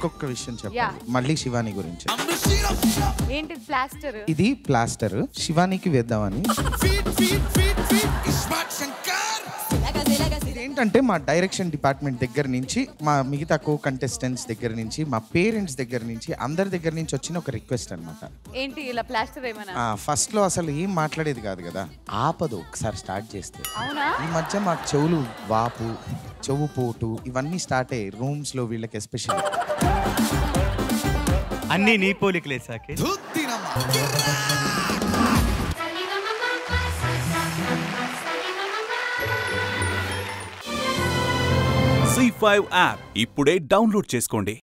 ఇంకొక విషయం చెప్పాలి మళ్ళీ శివాని గురించి ఏంటి ప్లాస్టర్ ఇది ప్లాస్టర్ శివానికి వేద్దామని ఏంటంటే మా డైరెక్షన్ డిపార్ట్మెంట్ దగ్గర నుంచి మా మిగతా కో కంటెస్టెంట్స్ దగ్గర నుంచి మా పేరెంట్స్ దగ్గర నుంచి అందరి దగ్గర నుంచి వచ్చిన ఒక రిక్వెస్ట్ అనమాట ఏంటి ఇలా ప్లాస్టర్ ఏమైనా ఫస్ట్ లో అసలు ఏం మాట్లాడేది కాదు కదా ఆపదు ఒకసారి స్టార్ట్ చేస్తే అవునా ఈ మధ్య మాకు చెవులు వాపు చెవు పోటు ఇవన్నీ స్టార్ట్ అయ్యాయి రూమ్స్ లో వీళ్ళకి ఎస్పెషల్లీ అన్ని నీ పోలికలే సాకే సి ఫైవ్ యాప్ ఇప్పుడే డౌన్లోడ్ చేసుకోండి